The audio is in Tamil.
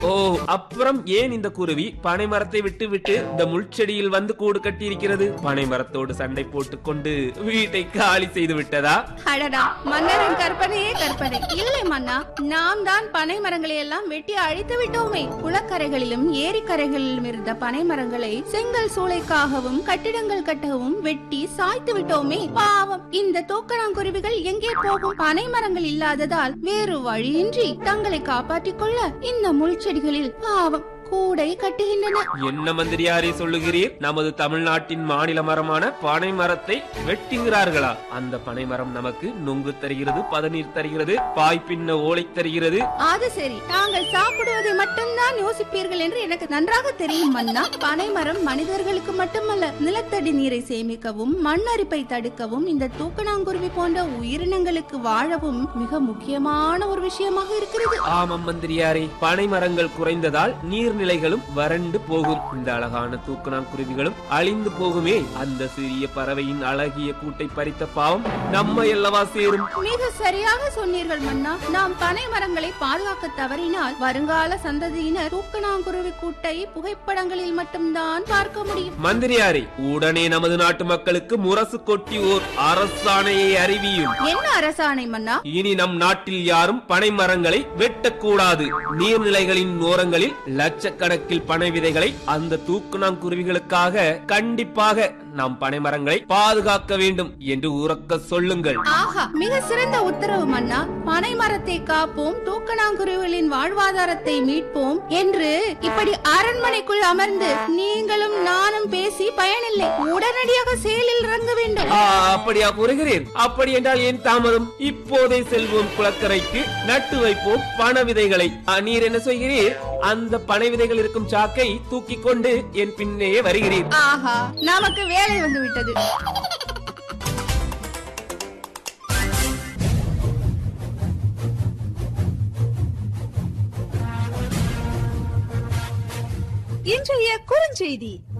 ஓ அப்புறம் ஏன் இந்த குருவி பனை மரத்தை விட்டு விட்டு இந்த முள்செடியில் வந்து கூடு கட்டி இருக்கிறது பனை மரத்தோடு சண்டை போட்டுக் கொண்டு வீட்டை காலி செய்து விட்டதா அடடா மன்னரின் கற்பனையே கற்பனை இல்லை மன்னா நாம் தான் பனை மரங்களை எல்லாம் வெட்டி அழித்து விட்டோமே குளக்கரைகளிலும் ஏரிக்கரைகளிலும் இருந்த பனை மரங்களை செங்கல் சூளைக்காகவும் கட்டிடங்கள் கட்டவும் வெட்டி சாய்த்து விட்டோமே பாவம் இந்த தூக்கணாங்குருவிகள் எங்கே போகும் பனை மரங்கள் இல்லாததால் வேறு வழியின்றி தங்களை காப்பாற்றிக் கொள்ள இந்த முள்செடிகளில் பாவம் கூடை கட்டுகின்றன என்ன மந்திரியாரே சொல்லுகிறீர் நமது தமிழ்நாட்டின் மாநில மரமான பனை மரத்தை வெட்டுகிறார்களா அந்த பனை மரம் நமக்கு நொங்கு தருகிறது பதநீர் தருகிறது பாய் பின்ன ஓலை தருகிறது அது சரி தாங்கள் சாப்பிடுவதை மட்டும்தான் யோசிப்பீர்கள் என்று எனக்கு நன்றாக தெரியும் மன்னா பனைமரம் மனிதர்களுக்கு மட்டுமல்ல நிலத்தடி நீரை சேமிக்கவும் மண் அரிப்பை தடுக்கவும் இந்த தூக்கணாங்குருவி போன்ற உயிரினங்களுக்கு வாழவும் மிக முக்கியமான ஒரு விஷயமாக இருக்கிறது ஆமாம் மந்திரியாரே பனை மரங்கள் குறைந்ததால் நீர்நிலைகளும் வறண்டு போகும் இந்த அழகான தூக்கணாங்குருவிகளும் அழிந்து போகுமே அந்த சிறிய பறவையின் அழகிய கூட்டை பறித்த பாவம் நம்மை அல்லவா சேரும் மிக சரியாக சொன்னீர்கள் மன்னா நாம் பனை மரங்களை பாதுகாக்க தவறினால் வருங்கால சந்ததியினர் தூக்கணாங்குருவி கூட்டை புகைப்படங்களில் மட்டும்தான் பார்க்க முடியும் மந்திரியாரே உடனே நமது நாட்டு மக்களுக்கு முரசு கொட்டி ஓர் அரசாணையை அறிவியும் என்ன அரசாணை மன்னா இனி நம் நாட்டில் யாரும் பனை மரங்களை வெட்டக்கூடாது நீர்நிலைகளின் ஓரங்களில் லட்சக்கணக்கில் பனை விதைகளை அந்த தூக்குநாங்குருவிகளுக்காக கண்டிப்பாக நாம் பனை மரங்களை பாதுகாக்க வேண்டும் என்று உறக்க சொல்லுங்கள் ஆஹா மிக சிறந்த உத்தரவு மன்னா பனை மரத்தை காப்போம் தூக்கணாங்குருவிகளின் வாழ்வாதாரத்தை மீட்போம் என்று இப்படி அரண்மனைக்குள் அமர்ந்து நீங்களும் நானும் பேசி பயனில்லை உடனடியாக செயலில் இறங்க வேண்டும் ஆ, அப்படியா கூறுகிறீர் அப்படி என்றால் ஏன் தாமதம் இப்போதே செல்வோம் குளக்கரைக்கு நட்டு வைப்போம் பண விதைகளை ஆ, நீர் என்ன செய்கிறீர் அந்த பனை விதைகள் இருக்கும் சாக்கை தூக்கிக் கொண்டு என் பின்னே வருகிறீர் ஆஹா நமக்கு வேலை வந்து விட்டது இன்றைய குறுஞ்செய்தி